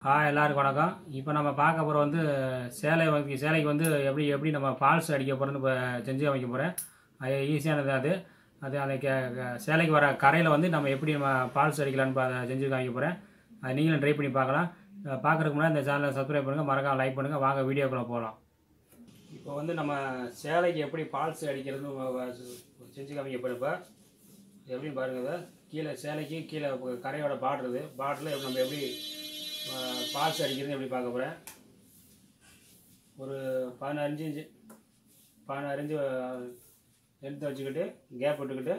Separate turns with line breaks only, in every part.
ஆ எல்லாருக்கும் வணக்கம் இப்போ நம்ம பார்க்க போகிற வந்து சேலை வந்து சேலைக்கு வந்து எப்படி எப்படி நம்ம ஃபால்ஸ் அடிக்க போகிறோன்னு இப்போ செஞ்சு அமைக்க போகிறேன் அது ஈஸியானது அது அது அந்த கே க- சேலைக்கு வர கரையில் வந்து நம்ம எப்படி நம்ம ஃபால்ஸ் அடிக்கலான்னு பா- அதை செஞ்சு காமிக்க போகிறேன் அது நீங்களும் ட்ரை பண்ணி பார்க்கலாம் அஹ் பார்க்கறதுக்கு முன்னாடி இந்த சேனலை சப்ஸ்கிரைப் பண்ணுங்கள் மறக்காம லைக் பண்ணுங்கள் வாங்க வீடியோக்குள்ளே போகலாம் இப்போ வந்து நம்ம சேலைக்கு எப்படி ஃபால்ஸ் அடிக்கிறதுன்னு வ- வ- செஞ்சு காமிக்க போகிறேன் இப்போ எப்படின்னு பாருங்க இதை. கீழே சேலைக்கு கீழே ப- கரையோட பார்டர் பார்டரில் நம்ம எப்படி ஃபால்ஸ் அடிக்கிறது எப்படி பார்க்க போகிறேன் ஒரு பதினஞ்சு இன்ச்சு பதினாறு இன்ச்சு அஹ், எடுத்து வச்சுக்கிட்டு கேப் விட்டுக்கிட்டு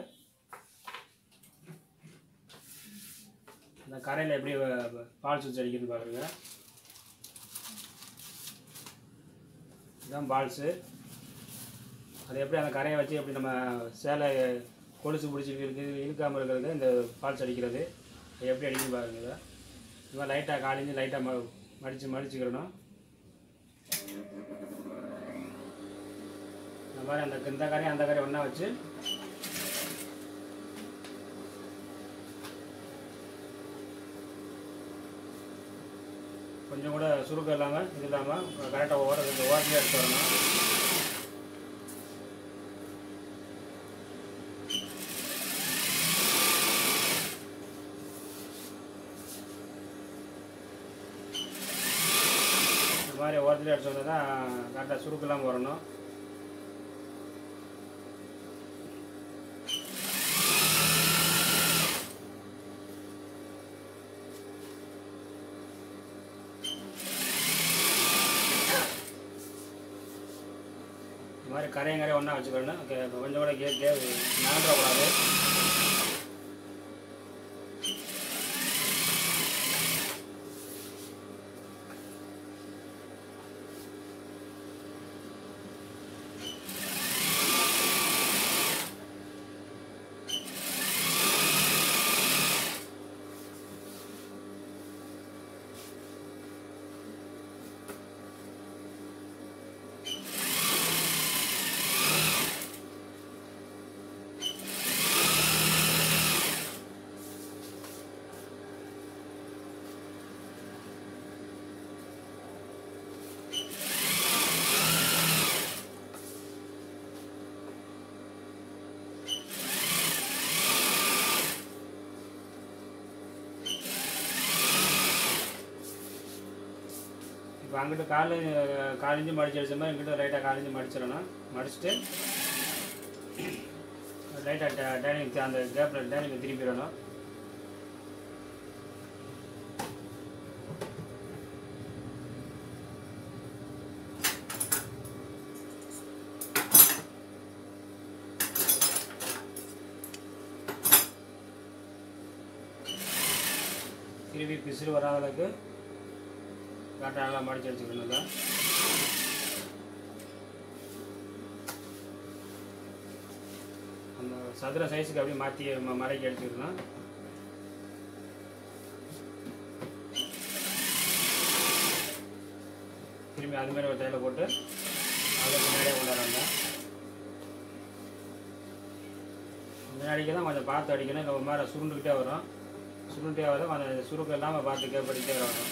இந்த கரையில் எப்படி ஃபால்ஸ் வச்சு அடிக்கிறது பார்க்குறேங்க இதுதான் பால்ஸு அது எப்படி அந்த கரையை வச்சு எப்படி நம்ம சேலை கொலுசு பிடிச்சிருக்கு இழுக்காமல் இருக்கிறது இந்த ஃபால்ஸ் அடிக்கிறது அது எப்படி அடிக்கணும் பாருங்க இதை இது மாதிரி லைட்டாக காலிஞ்சு லைட்டாக ம மடித்து மடிச்சுக்கிறணும் இந்த மாதிரி அந்த இந்த கரையும் அந்த கரையும் ஒன்றா வச்சு கொஞ்சம் கூட சுருக்கம் இல்லாமல் இது இல்லாமல் கரெக்டாக ஓர ஓரத்தில் எடுத்து வரணும் இந்த மாதிரி ஓரத்தில் எடுத்து வந்தால் தான் கரெக்டாக சுருக்கு இல்லாமல் வரணும் இந்த மாதிரி கரையும் கரையும் ஒன்றா வச்சுக்கணும் கே- கொஞ்சம் கூட கே கே நகர்றக்கூடாது இப்போ அங்கிட்டு கால் காலிஞ்சு மடிச்சு அடிச்ச மாதிரி இங்கிட்ட லைட்டாக காலிஞ்சு மடிச்சிடணும் மடிச்சுட்டு லைட்டாக டைனிங் அந்த கேப்பில் டைனிங் திருப்பிடணும் திருப்பி பிசிறு வராத அளவுக்கு கரெக்டாக நல்லா மடிச்சு அடிச்சுக்கணுங்க அந்த சதுர சைஸுக்கு அப்படியே மாற்றி மடக்கி அடிச்சுக்கணும் திரும்பி அது மாதிரி ஒரு தையலை போட்டு அதை முன்னாடியே கொண்டாடுறாங்க முன்னாடிக்கு தான் கொஞ்சம் பார்த்து அடிக்கணும் இல்லை ஒரு மாதிரி சுருண்டுக்கிட்டே வரும் சுருண்டுட்டே வரும் அந்த சுருக்கு இல்லாமல் பார்த்து கேப்படிக்கிட்டே வரணும்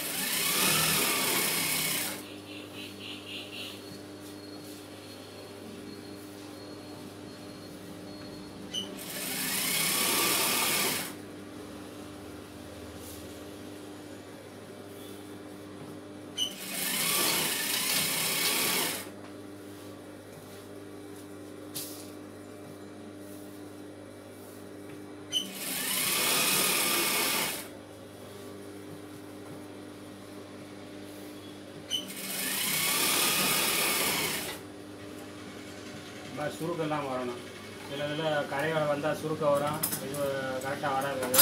இந்த மாதிரி சுருக்கெல்லாம் வரணும் சில இதில் கரையோட வந்தால் சுருக்க வரும் இது கரெக்டாக வராது அது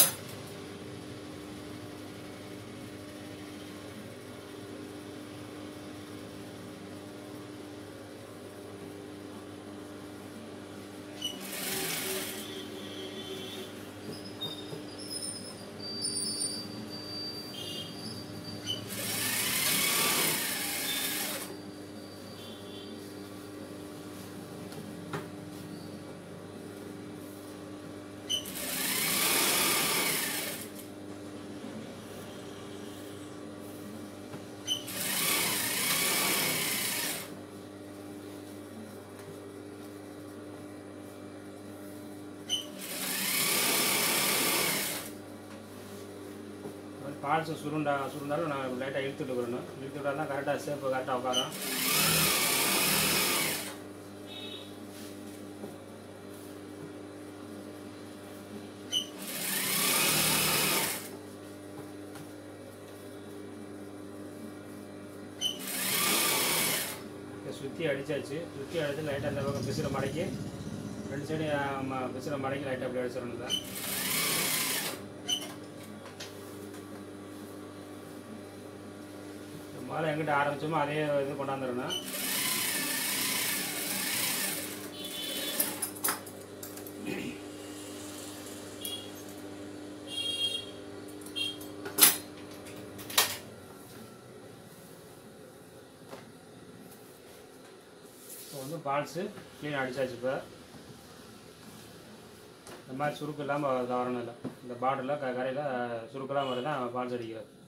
ஃபால்ஸு சுருண்டா சுருண்டாலும் நான் லைட்டாக இழுத்துட்டு இருக்கணும் இழுத்து விட்டா தான் கரெக்டாக ஷேப்பு கரெக்டாக உட்காரும் சுற்றி அடிச்சாச்சு சுற்றி அடித்து லைட்டாக இந்த பக்கம் பிசுற மடக்கி ரெண்டு சைடு பிசுற மடக்கி லைட்டாக அப்படி அடிச்சிடணும் தான் முதல்ல எங்கிட்ட ஆரம்பிச்சோமோ அதே இது கொண்டாந்துடணும் இப்போ வந்து பால்ஸு க்ளீன் அடிச்சாச்சு இப்போ இந்த மாதிரி சுருக்கு இல்லாமல் வரணும் இல்லை இந்த பார்டரில் க கரையில் சுருக்கெல்லாம் வருது தான் பால்ஸ் அடிக்கிறது